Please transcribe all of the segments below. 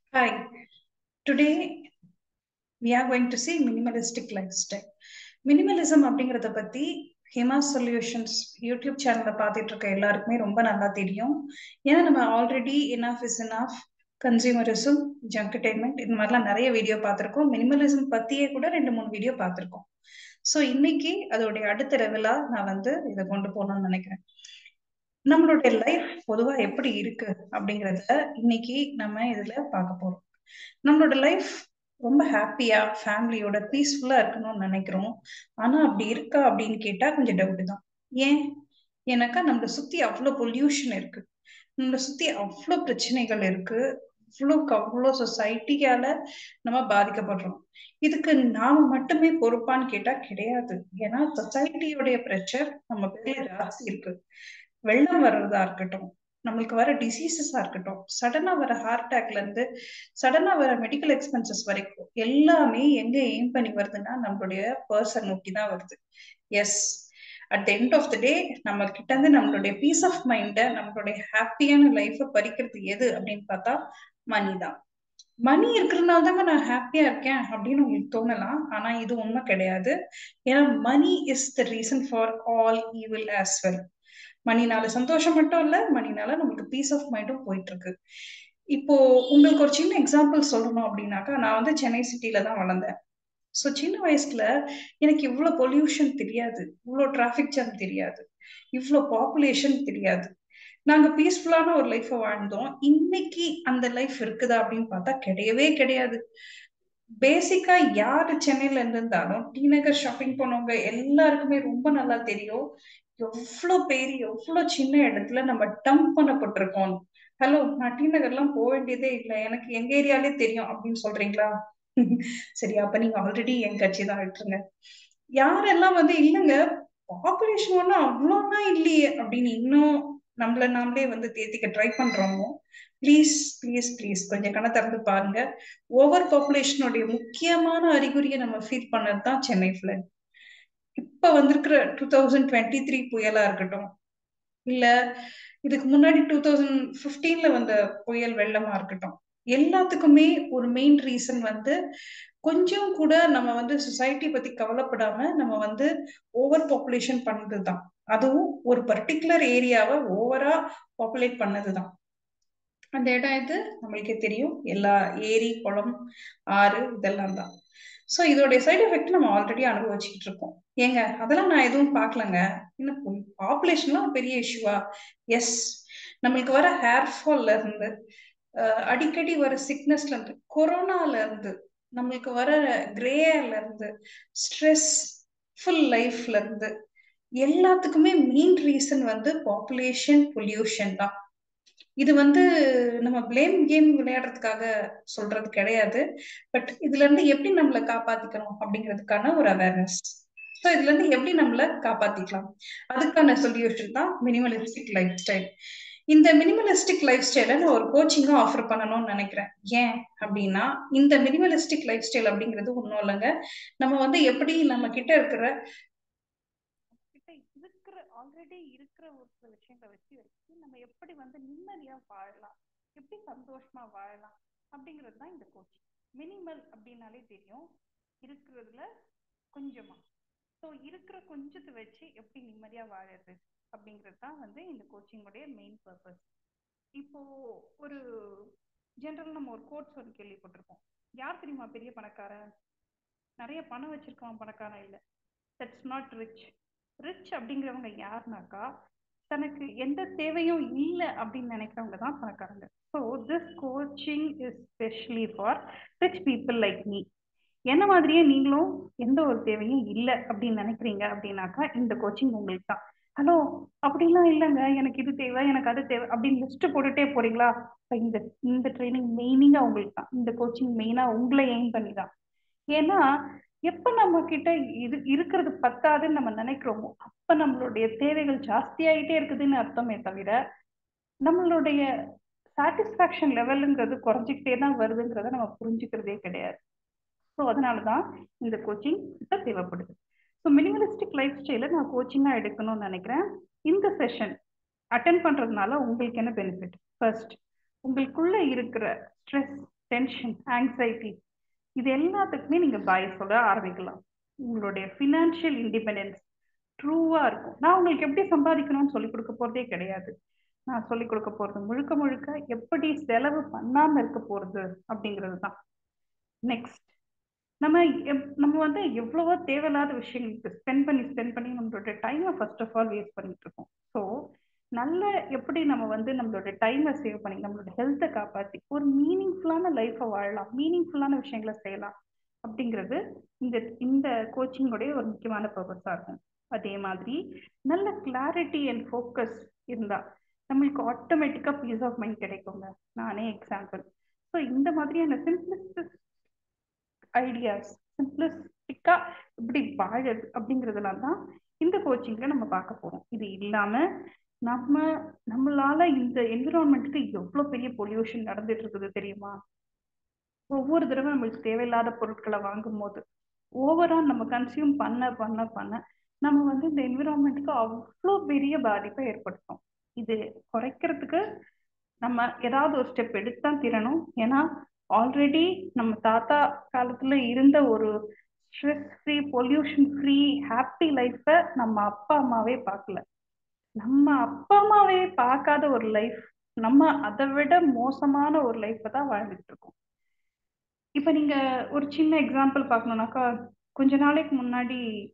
Hi. Today we are going to see minimalistic lifestyle. Minimalism அப்படிங்கிறத பத்தி Hima solutions YouTube சேனல்ல பார்த்துட்டு இருக்க எல்லாருக்குமே ரொம்ப நல்லா தெரியும் ஏன்னா நம்ம already enough is enough consumerism ஜங்கடைன்மெண்ட் இந்த மாதிரிலாம் நிறைய வீடியோ பார்த்துருக்கோம் மினிமலிசம் பத்தியே கூட ரெண்டு மூணு வீடியோ பார்த்துருக்கோம் ஸோ இன்னைக்கு அதோடைய அடுத்த லெவலா நான் வந்து இதை கொண்டு போகணும்னு நினைக்கிறேன் நம்மளுடைய லைஃப் பொதுவா எப்படி இருக்கு அப்படிங்கறத இன்னைக்கு நம்ம இதுல பார்க்க போறோம் நம்மளோட லைஃப் ரொம்ப ஹாப்பியா ஃபேமிலியோட பீஸ்ஃபுல்லா இருக்கணும்னு நினைக்கிறோம் ஆனா அப்படி இருக்கா அப்படின்னு கேட்டா கொஞ்சம் டவுட் தான் ஏன் ஏன்னாக்கா நம்மளை சுத்தி அவ்வளோ பொல்யூஷன் இருக்கு நம்மளை சுத்தி அவ்வளோ பிரச்சனைகள் இருக்கு அவ்வளோக்கு அவ்வளோ சொசைட்டியால நம்ம பாதிக்கப்படுறோம் இதுக்கு நாம மட்டுமே பொறுப்பான்னு கேட்டா கிடையாது ஏன்னா சொசைட்டியோடைய ப்ரெஷர் நம்ம பேர்ல ஜாஸ்தி இருக்கு வெள்ளம் வர்றதா இருக்கட்டும் நம்மளுக்கு வர டிசீசஸா இருக்கட்டும் சடனா வர ஹார்ட் அட்டாக்ல இருந்து சடனா வர மெடிக்கல் எக்ஸ்பென்சஸ் வரைக்கும் எல்லாமே எங்க எய்ம் பண்ணி வருதுன்னா நம்மளுடைய பர்சன் நோக்கி தான் வருது as at the end of the day நம்ம கிட்ட இருந்து நம்மளுடைய பீஸ் ஆஃப் மைண்ட நம்மளுடைய ஹாப்பியான லைஃபை பறிக்கிறது எது அப்படின்னு பார்த்தா மணி தான் மணி இருக்கிறதுனால தாங்க நான் ஹாப்பியா இருக்கேன் அப்படின்னு உங்களுக்கு தோணலாம் ஆனா இது உண்மை கிடையாது ஏன்னா money is the reason for all evil as well மணினால சந்தோஷம் மட்டும் இல்ல மணினால நம்மளுக்கு பீஸ் ஆஃப் மைண்டும் போயிட்டு இருக்கு இப்போ உங்களுக்கு ஒரு சின்ன எக்ஸாம்பிள் சொல்லணும் அப்படின்னாக்கா நான் வந்து சென்னை சிட்டில தான் வளர்ந்தேன் ஸோ சின்ன வயசுல எனக்கு இவ்வளோ பொல்யூஷன் தெரியாது இவ்வளோ டிராஃபிக் ஜாம் தெரியாது இவ்வளோ பாப்புலேஷன் தெரியாது நாங்க பீஸ்ஃபுல்லான ஒரு லைஃப்பை வாழ்ந்தோம் இன்னைக்கு அந்த லைஃப் இருக்குதா அப்படின்னு பார்த்தா கிடையவே கிடையாது பேசிக்கா யாரு சென்னையில இருந்திருந்தாலும் டி நகர் ஷாப்பிங் போனவங்க எல்லாருக்குமே ரொம்ப நல்லா தெரியும் எவ்வளோ பேர் எவ்வளோ சின்ன இடத்துல நம்ம டம்ப் பண்ணப்பட்டிருக்கோம் ஹலோ நான் டி நகர்லாம் போக வேண்டியதே இல்லை எனக்கு எங்க ஏரியாலே தெரியும் அப்படின்னு சொல்றீங்களா சரி அப்ப நீங்க ஆல்ரெடி என் கட்சி தான் விட்டுருங்க யாரெல்லாம் வந்து இல்லைங்க பாப்புலேஷன் ஒன்றும் அவ்வளோதான் இல்லையே அப்படின்னு இன்னும் நம்மள நாமளே வந்து தேத்திக்க ட்ரை பண்றோமோ ப்ளீஸ் ப்ளீஸ் ப்ளீஸ் கொஞ்சம் கண திறந்து பாருங்க ஓவர் பாப்புலேஷனுடைய முக்கியமான அறிகுறியை நம்ம ஃபீல் பண்ணது தான் சென்னை ஃபிளட் இப்ப வந்திருக்கிற டூ தௌசண்ட் டுவெண்ட்டி த்ரீ புயலா இருக்கட்டும் இல்ல இதுக்கு முன்னாடி டூ தௌசண்ட் பிப்டீன்ல வந்த புயல் வெள்ளமா இருக்கட்டும் எல்லாத்துக்குமே ஒரு மெயின் ரீசன் வந்து கொஞ்சம் கூட நம்ம வந்து சொசைட்டி பத்தி கவலைப்படாம நம்ம வந்து ஓவர் பாப்புலேஷன் பண்ணதுதான் அதுவும் ஒரு பர்டிகுலர் ஏரியாவை ஓவரா பாப்புலேட் பண்ணதுதான் அந்த இடம் இது நம்மளுக்கே தெரியும் எல்லா ஏரி குளம் ஆறு இதெல்லாம் தான் ஸோ இதோடைய சைடு எஃபெக்ட் நம்ம ஆல்ரெடி அனுபவிச்சுக்கிட்டு இருக்கோம் ஏங்க அதெல்லாம் நான் எதுவும் பார்க்கலங்க இன்னும் பாப்புலேஷன்லாம் பெரிய இஷ்யூவா எஸ் நம்மளுக்கு வர ஹேர் ஃபால்ல இருந்து அடிக்கடி வர சிக்னஸ்ல இருந்து கொரோனால இருந்து நம்மளுக்கு வர கிரேயர்ல இருந்து ஸ்ட்ரெஸ் ஃபுல் லைஃப்ல இருந்து எல்லாத்துக்குமே மெயின் ரீசன் வந்து பாப்புலேஷன் பொல்யூஷன் தான் இது வந்து நம்ம பிளேம் கேம் விளையாடுறதுக்காக சொல்றது கிடையாது பட் இதுல இருந்து எப்படி நம்மளை காப்பாத்திக்கணும் அப்படிங்கிறதுக்கான ஒரு அவேர்னஸ் ஸோ இதுல இருந்து எப்படி நம்மள காப்பாத்திக்கலாம் அதுக்கான சொல்யூஷன் தான் மினிமலிஸ்டிக் லைஃப் ஸ்டைல் இந்த மினிமலிஸ்டிக் லைஃப் ஸ்டைலை நான் ஒரு கோச்சிங்கா ஆஃபர் பண்ணணும்னு நினைக்கிறேன் ஏன் அப்படின்னா இந்த மினிமலிஸ்டிக் லைஃப் ஸ்டைல் அப்படிங்கிறது ஒன்றும் இல்லைங்க நம்ம வந்து எப்படி நம்ம கிட்ட இருக்கிற கிட்ட இருக்கிற ஆல்ரெடி இருக்கிற ஒரு சில விஷயங்களை வச்சு வச்சு நம்ம எப்படி வந்து நிம்மதியா வாழலாம் எப்படி சந்தோஷமா வாழலாம் அப்படிங்கிறது தான் இந்த கோச்சிங் மினிமல் அப்படின்னாலே தெரியும் இருக்கிறதுல கொஞ்சமா ஸோ இருக்கிற கொஞ்சத்தை வச்சு எப்படி நிம்மதியா வாழறது அப்படிங்கிறது தான் வந்து இந்த கோச்சிங்குடைய மெயின் பர்பஸ் இப்போ ஒரு ஜென்ரல் நம்ம ஒரு கோட்ஸ் ஒன்று கேள்விப்பட்டிருக்கோம் யார் தெரியுமா பெரிய பணக்காரன் நிறைய பணம் வச்சிருக்கவன் பணக்காரன் இல்லை தட்ஸ் நாட் ரிச் ரிச் அப்படிங்கிறவங்க யாருனாக்கா தனக்கு எந்த தேவையும் இல்லை அப்படின்னு நினைக்கிறவங்க தான் பணக்காரங்க so this coaching is specially for rich people like me என்ன மாதிரியே நீங்களும் எந்த ஒரு தேவையும் இல்லை அப்படின்னு நினைக்கிறீங்க அப்படின்னாக்கா இந்த கோச்சிங் உங்களுக்கு தான் ஹலோ அப்படிலாம் இல்லைங்க எனக்கு இது தேவை எனக்கு அது தேவை அப்படின்னு லிஸ்ட் போட்டுட்டே போறீங்களா இந்த இந்த ட்ரைனிங் மெயினிங்கா உங்களுக்கு தான் இந்த கோச்சிங் மெயினா உங்களை எய்ம் பண்ணி தான் ஏன்னா எப்ப நம்ம கிட்ட இது இருக்கிறது பத்தாதுன்னு நம்ம நினைக்கிறோமோ அப்ப நம்மளுடைய தேவைகள் ஜாஸ்தி ஆகிட்டே இருக்குதுன்னு அர்த்தமே தவிர நம்மளுடைய சாட்டிஸ்ஃபேக்ஷன் லெவலுங்கிறது குறைஞ்சிக்கிட்டே தான் வருதுங்கிறத நம்ம புரிஞ்சுக்கிறதே கிடையாது ஸோ அதனால தான் இந்த கோச்சிங் இப்போ தேவைப்படுது ஸோ மினிமலிஸ்டிக் லைஃப் ஸ்டைலை நான் கோச்சிங்காக எடுக்கணும்னு நினைக்கிறேன் இந்த செஷன் அட்டன் பண்ணுறதுனால உங்களுக்கு என்ன பெனிஃபிட் ஃபர்ஸ்ட் உங்களுக்குள்ள இருக்கிற ஸ்ட்ரெஸ் டென்ஷன் ஆங்ஸைட்டி இது எல்லாத்துக்குமே நீங்க பாய் சொல்ல ஆரம்பிக்கலாம் உங்களுடைய ஃபினான்ஷியல் இண்டிபெண்டன்ஸ் ட்ரூவா இருக்கும் நான் உங்களுக்கு எப்படி சம்பாதிக்கணும்னு சொல்லி கொடுக்க போறதே கிடையாது நான் சொல்லி கொடுக்க போறது முழுக்க முழுக்க எப்படி செலவு பண்ணாம இருக்க போறது அப்படிங்கிறது தான் நெக்ஸ்ட் நம்ம நம்ம வந்து எவ்வளவோ தேவையில்லாத விஷயங்களுக்கு ஸ்பெண்ட் பண்ணி ஸ்பெண்ட் பண்ணி நம்மளோட டைமை ஃபர்ஸ்ட் ஆஃப் ஆல் வேஸ்ட் பண்ணிட்டு இருக்கோம் ஸோ நல்ல எப்படி நம்ம வந்து நம்மளோட டைமை சேவ் பண்ணி நம்மளோட ஹெல்த்தை காப்பாற்றி ஒரு மீனிங்ஃபுல்லான லைஃப்பை வாழலாம் மீனிங்ஃபுல்லான விஷயங்களை செய்யலாம் அப்படிங்கிறது இந்த இந்த கோச்சிங்கோடைய ஒரு முக்கியமான பர்பஸாக இருக்கும் அதே மாதிரி நல்ல கிளாரிட்டி அண்ட் ஃபோக்கஸ் இருந்தால் நம்மளுக்கு ஆட்டோமேட்டிக்காக பீஸ் ஆஃப் மைண்ட் கிடைக்குங்க நானே எக்ஸாம்பிள் ஸோ இந்த மாதிரியான சிம்பிளிஸ்ட் ஐடியாஸ் சிம்பிளிஸ்டிக்காக இப்படி வாழறது அப்படிங்கிறதுலாம் தான் இந்த கோச்சிங்கில் நம்ம பார்க்க போகிறோம் இது இல்லாமல் நம்ம நம்மளால இந்த என்விரான்மெண்ட்டுக்கு எவ்வளோ பெரிய பொல்யூஷன் நடந்துட்டு இருக்குது தெரியுமா ஒவ்வொரு தடவை நம்மளுக்கு தேவையில்லாத பொருட்களை வாங்கும் போது ஓவரா நம்ம கன்சியூம் பண்ண பண்ண பண்ண நம்ம வந்து இந்த என்விரான்மெண்ட்டுக்கு அவ்வளோ பெரிய பாதிப்பை ஏற்படுத்தும் இது குறைக்கிறதுக்கு நம்ம ஏதாவது ஒரு ஸ்டெப் எடுத்தான் தீரணும் ஏன்னா ஆல்ரெடி நம்ம தாத்தா காலத்துல இருந்த ஒரு stress free pollution free happy லைஃப்பை நம்ம அப்பா அம்மாவே பார்க்கல நம்ம அப்பா அம்மாவே பார்க்காத ஒரு லைஃப் நம்ம அதை விட மோசமான ஒரு லைஃப்பை தான் வாழ்ந்துட்டு இருக்கோம் இப்போ நீங்க ஒரு சின்ன எக்ஸாம்பிள் பார்க்கணும்னாக்கா கொஞ்ச நாளைக்கு முன்னாடி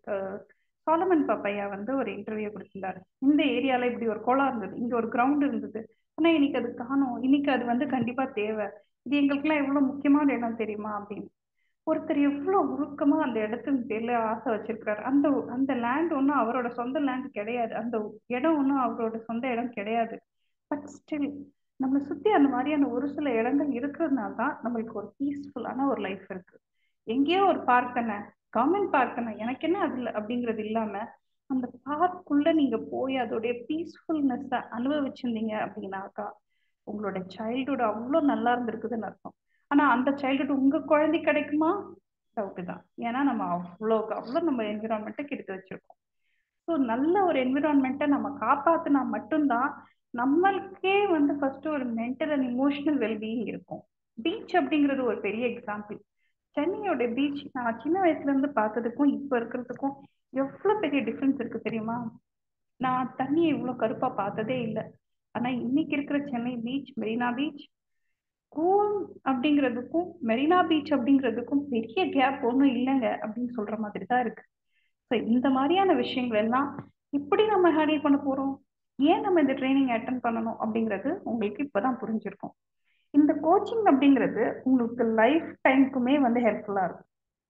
சாலமன் பாப்பையா வந்து ஒரு இன்டர்வியூ கொடுத்திருந்தாரு இந்த ஏரியால இப்படி ஒரு குளம் இருந்தது இங்க ஒரு கிரவுண்ட் இருந்தது ஆனா இன்னைக்கு அது காணும் இன்னைக்கு அது வந்து கண்டிப்பா தேவை இது எங்களுக்குலாம் எவ்வளவு முக்கியமான இடம் தெரியுமா அப்படின்னு ஒருத்தர் எவ்வளவு உருக்கமா அந்த இடத்தின் பேர்ல ஆசை வச்சிருக்காரு அந்த அந்த லேண்ட் ஒன்றும் அவரோட சொந்த லேண்ட் கிடையாது அந்த இடம் ஒன்றும் அவரோட சொந்த இடம் கிடையாது பட் ஸ்டில் நம்மளை சுத்தி அந்த மாதிரியான ஒரு சில இடங்கள் இருக்கிறதுனால தான் நம்மளுக்கு ஒரு பீஸ்ஃபுல்லான ஒரு லைஃப் இருக்கு எங்கேயோ ஒரு பார்க் தானே கவர்மெண்ட் பார்க் தானே எனக்கு என்ன அது இல்லை அப்படிங்கிறது இல்லாம அந்த பார்க்குள்ள நீங்க போய் அதோடைய பீஸ்ஃபுல்னஸை அனுபவிச்சிருந்தீங்க அப்படின்னாக்கா உங்களோட சைல்டுஹுட் அவ்வளோ நல்லா இருந்திருக்குதுன்னு அர்த்தம் ஆனா அந்த சைல்டுஹுட் உங்க குழந்தை கிடைக்குமா டவுட்டு தான் ஏன்னா நம்ம அவ்வளோக்கு அவ்வளோ நம்ம என்விரான்மெண்ட்டுக்கு எடுத்து வச்சிருக்கோம் ஸோ நல்ல ஒரு என்விரான்மெண்ட்டை நம்ம காப்பாத்தினா மட்டும்தான் நம்மளுக்கே வந்து ஃபர்ஸ்ட் ஒரு மென்டல் அண்ட் இமோஷனல் வெல்பீயிங் இருக்கும் பீச் அப்படிங்கிறது ஒரு பெரிய எக்ஸாம்பிள் சென்னையோட பீச் நான் சின்ன வயசுல இருந்து பார்த்ததுக்கும் இப்போ இருக்கிறதுக்கும் எவ்வளோ பெரிய டிஃப்ரென்ஸ் இருக்கு தெரியுமா நான் தண்ணியை இவ்வளோ கருப்பா பார்த்ததே இல்லை ஆனா இன்னைக்கு இருக்கிற Chennai beach Marina beach cool அப்படிங்கிறதுக்கும் மெரினா பீச் அப்படிங்கிறதுக்கும் பெரிய கேப் ஒன்றும் இல்லைங்க அப்படின்னு சொல்ற மாதிரி தான் இருக்கு ஸோ இந்த மாதிரியான விஷயங்கள் எல்லாம் எப்படி நம்ம ஹேண்டில் பண்ண போறோம் ஏன் நம்ம இந்த ட்ரைனிங் அட்டன் பண்ணணும் அப்படிங்கிறது உங்களுக்கு இப்போதான் புரிஞ்சிருக்கும் இந்த கோச்சிங் அப்படிங்கிறது உங்களுக்கு லைஃப் டைம்க்குமே வந்து ஹெல்ப்ஃபுல்லா இருக்கும்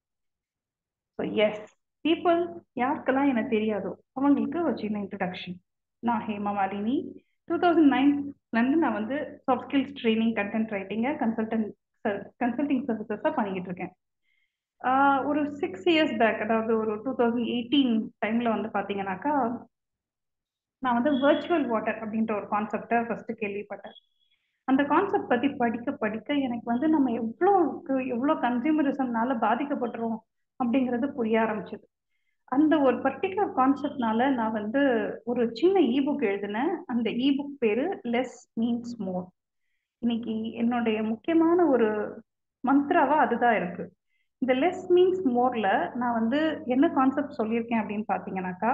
ஸோ எஸ் பீப்புள் யாருக்கெல்லாம் எனக்கு தெரியாதோ அவங்களுக்கு ஒரு சின்ன இன்ட்ரடக்ஷன் நான் ஹேமா மாலினி டூ தௌசண்ட் நைன்லேருந்து நான் வந்து சாஃப்ட் ஸ்கில்ஸ் ட்ரைனிங் கண்டென்ட் ரைட்டிங்கை கன்சல்டன்ட் கன்சல்டிங் சர்வீசஸாக பண்ணிக்கிட்டு இருக்கேன் ஒரு சிக்ஸ் இயர்ஸ் பேக் அதாவது ஒரு டூ தௌசண்ட் எயிட்டீன் டைமில் வந்து பார்த்தீங்கன்னாக்கா நான் வந்து வர்ச்சுவல் வாட்டர் அப்படின்ற ஒரு கான்செப்டை ஃபஸ்ட்டு கேள்விப்பட்டேன் அந்த கான்செப்ட் பற்றி படிக்க படிக்க எனக்கு வந்து நம்ம எவ்வளோக்கு எவ்வளோ கன்சியூமரிசம்னால பாதிக்கப்படுறோம் அப்படிங்கிறது புரிய ஆரம்பிச்சது அந்த ஒரு பர்டிகுலர் கான்செப்ட்னால நான் வந்து ஒரு சின்ன இபுக் எழுதினேன் அந்த இபுக் பேரு லெஸ் மீன்ஸ் மோர் இன்னைக்கு என்னுடைய முக்கியமான ஒரு மந்த்ராவா அதுதான் இருக்கு இந்த லெஸ் மீன்ஸ் மோர்ல நான் வந்து என்ன கான்செப்ட் சொல்லியிருக்கேன் அப்படின்னு பாத்தீங்கன்னாக்கா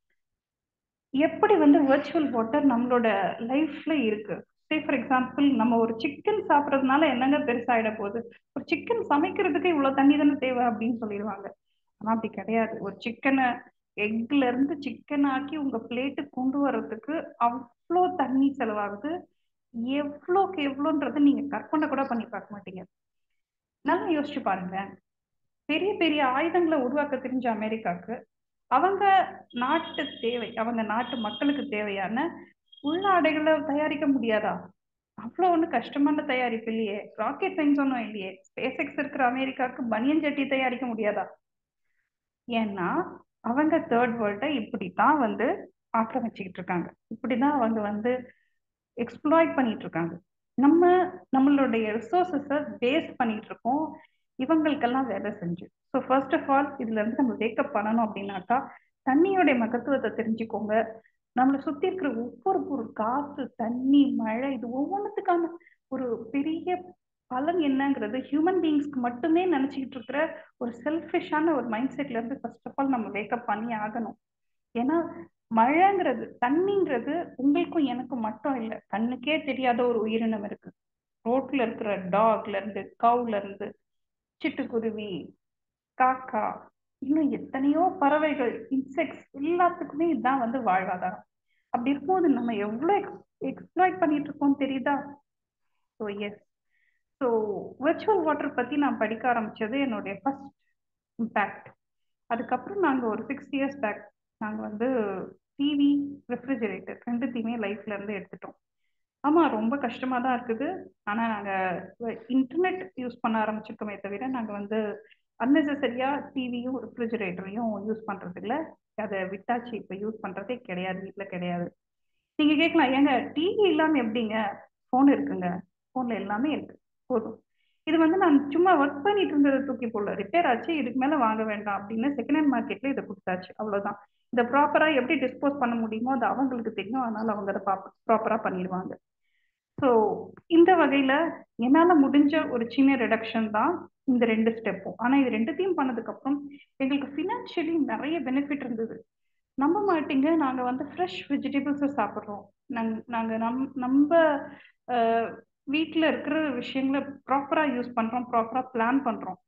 எப்படி வந்து வர்ச்சுவல் வாட்டர் நம்மளோட லைஃப்ல இருக்கு சே ஃபார் எக்ஸாம்பிள் நம்ம ஒரு சிக்கன் சாப்பிட்றதுனால என்னங்க பெருசாயிட போகுது ஒரு சிக்கன் சமைக்கிறதுக்கு இவ்வளவு தண்ணி தானே தேவை அப்படின்னு சொல்லிடுவாங்க ஆனா அப்படி கிடையாது ஒரு சிக்கனை எக்ல இருந்து சிக்கன் ஆக்கி உங்க பிளேட்டுக்கு கொண்டு வர்றதுக்கு அவ்வளோ தண்ணி செலவாகுது எவ்வளோக்கு எவ்வளோன்றதை நீங்க கற்பனை கூட பண்ணி பார்க்க மாட்டீங்க நல்லா யோசிச்சு பாருங்க பெரிய பெரிய ஆயுதங்களை உருவாக்க தெரிஞ்ச அமெரிக்காவுக்கு அவங்க நாட்டு தேவை அவங்க நாட்டு மக்களுக்கு தேவையான உள்ளாடைகளை தயாரிக்க முடியாதா அவ்வளோ ஒன்றும் கஷ்டமான தயாரிப்பு இல்லையே ராக்கெட் சயின்ஸ் ஒன்றும் இல்லையே ஸ்பேஸ் எக்ஸ் இருக்கிற அமெரிக்காவுக்கு பனியன் சட்டி தயாரிக்க முடியாதா ஏன்னா அவங்க தேர்ட் வேர்ல்டை இப்படித்தான் வந்து ஆக்கிரமிச்சுக்கிட்டு இருக்காங்க இப்படிதான் அவங்க வந்து எக்ஸ்ப்ளாய்ட் பண்ணிட்டு இருக்காங்க நம்ம நம்மளுடைய ரிசோர்ஸஸை வேஸ்ட் பண்ணிட்டு இருக்கோம் இவங்களுக்கெல்லாம் வேலை செஞ்சு ஸோ ஃபர்ஸ்ட் ஆஃப் ஆல் இதுல இருந்து நம்ம வேக்கப் பண்ணணும் அப்படின்னாக்கா தண்ணியோடைய மகத்துவத்தை தெரிஞ்சுக்கோங்க நம்மளை சுத்தி இருக்கிற ஒவ்வொரு பொருள் காத்து தண்ணி மழை இது ஒவ்வொன்றுத்துக்கான ஒரு பெரிய பலன் என்னங்கிறது ஹியூமன் பீயிங்ஸ்க்கு மட்டுமே நினைச்சுக்கிட்டு இருக்கிற ஒரு செல்ஃபிஷான ஒரு மைண்ட் செட்ல இருந்து ஃபர்ஸ்ட் ஆஃப் ஆல் நம்ம வேக்கப் பண்ணி ஆகணும் ஏன்னா மழைங்கிறது தண்ணிங்கிறது உங்களுக்கும் எனக்கும் மட்டும் இல்லை கண்ணுக்கே தெரியாத ஒரு உயிரினம் இருக்கு ரோட்ல இருக்கிற டாக்ல இருந்து கவுல இருந்து சிட்டுக்குருவி காக்கா இன்னும் எத்தனையோ பறவைகள் இன்செக்ட்ஸ் எல்லாத்துக்குமே இதுதான் வந்து வாழ்வாதாரம் அப்படி இருக்கும்போது நம்ம எவ்வளோ எக்ஸ்ப்ளாய்ட் பண்ணிட்டு இருக்கோம் தெரியுதா so yes so virtual water பற்றி நான் படிக்க ஆரம்பிச்சது என்னுடைய ஃபர்ஸ்ட் இம்பேக்ட் அதுக்கப்புறம் நாங்கள் ஒரு சிக்ஸ் இயர்ஸ் பேக் நாங்கள் வந்து டிவி ரெஃப்ரிஜரேட்டர் ரெண்டுத்தையுமே லைஃப்ல இருந்து எடுத்துட்டோம் ஆமாம் ரொம்ப கஷ்டமாக தான் இருக்குது ஆனால் நாங்கள் இன்டர்நெட் யூஸ் பண்ண ஆரம்பிச்சிருக்கோமே தவிர நாங்கள் வந்து அன்னெசரியாக டிவியும் ரெஃப்ரிஜரேட்டரையும் யூஸ் பண்ணுறது இல்லை அதை விட்டாச்சு இப்போ யூஸ் பண்ணுறதே கிடையாது வீட்டில் கிடையாது நீங்கள் கேட்கலாம் ஏங்க டிவி இல்லாமல் எப்படிங்க ஃபோன் இருக்குங்க ஃபோனில் எல்லாமே இருக்கு போதும் இது வந்து நான் சும்மா ஒர்க் பண்ணிட்டு இருந்ததை தூக்கி போடல ரிப்பேர் ஆச்சு இதுக்கு மேலே வாங்க வேண்டாம் அப்படின்னு செகண்ட் ஹேண்ட் மார்க்கெட்ல இதை கொடுத்தாச்சு அவ்வளோதான் இதை ப்ராப்பராக எப்படி டிஸ்போஸ் பண்ண முடியுமோ அது அவங்களுக்கு தெரியும் அதனால அவங்க அதை ப்ராப்பராக பண்ணிடுவாங்க ஸோ இந்த வகையில் என்னால் முடிஞ்ச ஒரு சின்ன ரிடக்ஷன் தான் இந்த ரெண்டு ஸ்டெப்பும் ஆனால் இது ரெண்டுத்தையும் பண்ணதுக்கப்புறம் எங்களுக்கு ஃபினான்ஷியலி நிறைய பெனிஃபிட் இருந்தது நம்ப மாட்டீங்க நாங்கள் வந்து ஃப்ரெஷ் வெஜிடபிள்ஸை சாப்பிட்றோம் நாங் நாங்கள் நம் நம்ம வீட்டில் இருக்கிற விஷயங்களை ப்ராப்பராக யூஸ் பண்ணுறோம் ப்ராப்பராக பிளான் பண்ணுறோம்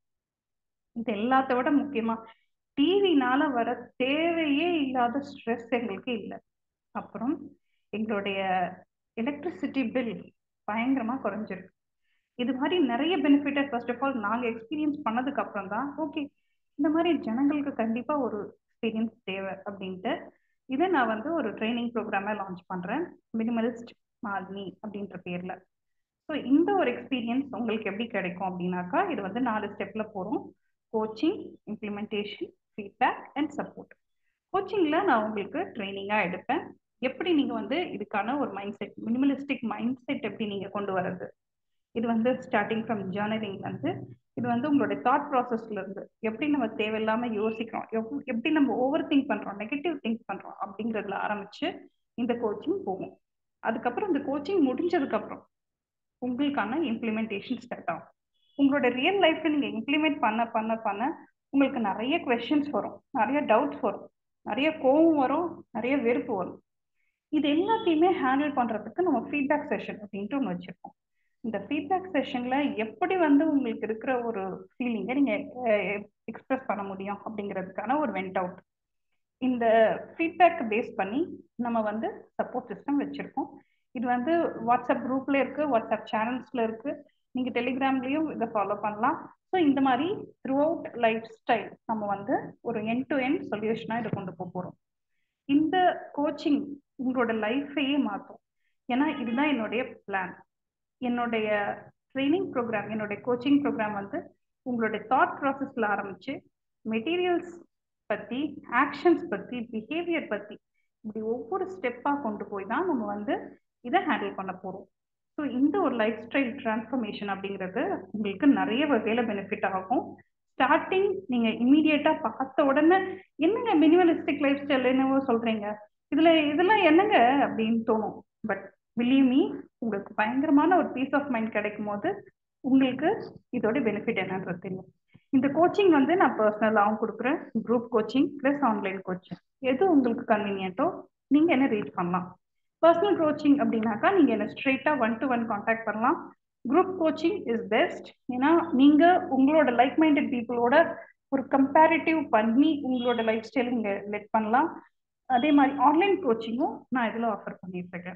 இது எல்லாத்த விட முக்கியமாக டிவினால வர தேவையே இல்லாத ஸ்ட்ரெஸ் எங்களுக்கு இல்லை அப்புறம் எங்களுடைய எலக்ட்ரிசிட்டி பில் பயங்கரமாக குறைஞ்சிருக்கு இது மாதிரி நிறைய பெனிஃபிட்டை ஃபர்ஸ்ட் ஆஃப் ஆல் நாங்கள் எக்ஸ்பீரியன்ஸ் பண்ணதுக்கு அப்புறம் தான் ஓகே இந்த மாதிரி ஜனங்களுக்கு கண்டிப்பாக ஒரு எக்ஸ்பீரியன்ஸ் தேவை அப்படின்ட்டு இதை நான் வந்து ஒரு ட்ரைனிங் ப்ரோக்ராமை லான்ச் பண்ணுறேன் மினிமலிஸ்ட் மாலினி அப்படின்ற பேரில் ஸோ இந்த ஒரு எக்ஸ்பீரியன்ஸ் உங்களுக்கு எப்படி கிடைக்கும் அப்படின்னாக்கா இது வந்து நாலு ஸ்டெப்பில் போகிறோம் coaching implementation feedback and support கோச்சிங்கில் நான் உங்களுக்கு ட்ரைனிங்காக எடுப்பேன் எப்படி நீங்கள் வந்து இதுக்கான ஒரு mindset minimalistic mindset எப்படி நீங்கள் கொண்டு வர்றது இது வந்து ஸ்டார்டிங் ஃப்ரம் ஜேர்னலிங்லேருந்து இது வந்து உங்களுடைய தாட் ப்ராசஸ்ல இருந்து எப்படி நம்ம தேவையில்லாமல் யோசிக்கிறோம் எப் எப்படி நம்ம ஓவர் திங்க் பண்ணுறோம் நெகட்டிவ் திங்க் பண்ணுறோம் அப்படிங்கிறதுல ஆரம்பித்து இந்த கோச்சிங் போகும் அதுக்கப்புறம் இந்த கோச்சிங் முடிஞ்சதுக்கப்புறம் உங்களுக்கான இம்ப்ளிமெண்டேஷன் ஸ்டார்ட் ஆகும் உங்களோட ரியல் லைஃப்ல நீங்கள் இம்ப்ளிமெண்ட் பண்ண பண்ண பண்ண உங்களுக்கு நிறைய கொஷின்ஸ் வரும் நிறைய டவுட்ஸ் வரும் நிறைய கோவம் வரும் நிறைய வெறுப்பு வரும் இது எல்லாத்தையுமே ஹேண்டில் பண்ணுறதுக்கு நம்ம ஃபீட்பேக் செஷன் அப்படின்ட்டு ஒன்று வச்சுருக்கோம் இந்த ஃபீட்பேக் செஷனில் எப்படி வந்து உங்களுக்கு இருக்கிற ஒரு ஃபீலிங்கை நீங்கள் எக்ஸ்பிரஸ் பண்ண முடியும் அப்படிங்கிறதுக்கான ஒரு வெண்ட் அவுட் இந்த ஃபீட்பேக் பேஸ் பண்ணி நம்ம வந்து சப்போர்ட் சிஸ்டம் வச்சுருக்கோம் இது வந்து வாட்ஸ்அப் குரூப்ல இருக்கு வாட்ஸ்அப் சேனல்ஸ்ல இருக்கு நீங்க டெலிகிராம்லயும் இதை ஃபாலோ பண்ணலாம் ஸோ இந்த மாதிரி த்ரூ அவுட் லைஃப் ஸ்டைல் நம்ம வந்து ஒரு என் டு என் சொல்யூஷனா இதை கொண்டு போக போறோம் இந்த கோச்சிங் உங்களோட லைஃபையே மாற்றும் ஏன்னா இதுதான் என்னுடைய பிளான் என்னுடைய ட்ரைனிங் ப்ரோக்ராம் என்னுடைய கோச்சிங் ப்ரோக்ராம் வந்து உங்களுடைய தாட் ப்ராசஸ்ல ஆரம்பிச்சு மெட்டீரியல்ஸ் பத்தி ஆக்ஷன்ஸ் பத்தி பிஹேவியர் பத்தி இப்படி ஒவ்வொரு ஸ்டெப்பாக கொண்டு போய் தான் நம்ம வந்து இதை ஹேண்டில் பண்ண போகிறோம் ஸோ இந்த ஒரு லைஃப் ஸ்டைல் டிரான்ஸ்ஃபர்மேஷன் அப்படிங்கிறது உங்களுக்கு நிறைய வகையில் பெனிஃபிட் ஆகும் ஸ்டார்டிங் நீங்கள் இம்மீடியட்டாக பார்த்த உடனே என்னங்க மினிமலிஸ்டிக் லைஃப் ஸ்டைல் என்னவோ சொல்கிறீங்க இதில் இதெல்லாம் என்னங்க அப்படின்னு தோணும் பட் பிலீவ் மீ உங்களுக்கு பயங்கரமான ஒரு பீஸ் ஆஃப் மைண்ட் கிடைக்கும் போது உங்களுக்கு இதோட பெனிஃபிட் என்னன்றது தெரியும் இந்த கோச்சிங் வந்து நான் பர்சனலாகவும் கொடுக்குறேன் group coaching plus online coaching எது உங்களுக்கு கன்வீனியன்ட்டோ நீங்கள் என்ன ரீச் பண்ணலாம் பர்சனல் கோச்சிங் அப்படின்னாக்கா நீங்கள் என்ன ஸ்ட்ரெயிட்டாக ஒன் டு ஒன் காண்டாக்ட் பண்ணலாம் குரூப் கோச்சிங் இஸ் பெஸ்ட் ஏன்னா நீங்கள் உங்களோட லைக் மைண்டட் பீப்புளோட ஒரு கம்பேரிட்டிவ் பண்ணி உங்களோட லைஃப் ஸ்டைல் நீங்கள் லெட் பண்ணலாம் அதே மாதிரி ஆன்லைன் கோச்சிங்கும் நான் இதில் ஆஃபர் பண்ணிட்டு இருக்கேன்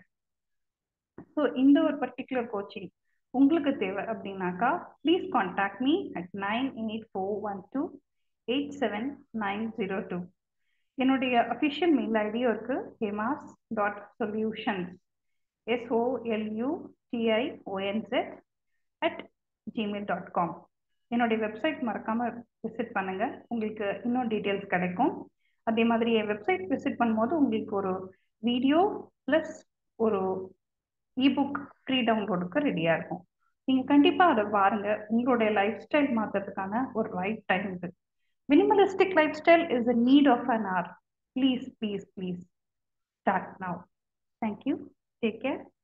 ஸோ இந்த ஒரு பர்டிகுலர் கோச்சிங் உங்களுக்கு தேவை அப்படின்னாக்கா please contact me at nine eight four one two eight seven nine zero two என்னுடைய அஃபிஷியல் மெயில் ஐடியும் இருக்கு Hema's dot solutions எஸ்ஓஎல்யூடிஐஓஎன்செட் at Gmail dot com என்னுடைய வெப்சைட் மறக்காம விசிட் பண்ணுங்க உங்களுக்கு இன்னும் டீட்டெயில்ஸ் கிடைக்கும் அதே மாதிரி என் வெப்சைட் விசிட் பண்ணும்போது உங்களுக்கு ஒரு வீடியோ ப்ளஸ் ஒரு இபுக் ஃப்ரீ டவுன்லோடுக்கு ரெடியாக இருக்கும் நீங்கள் கண்டிப்பாக அதை பாருங்க உங்களுடைய லைஃப் ஸ்டைல் மாற்றுறதுக்கான ஒரு ரைட் டைம் இது minimalistic lifestyle is a need of an hour. Please, please, please start now. Thank you. Take care.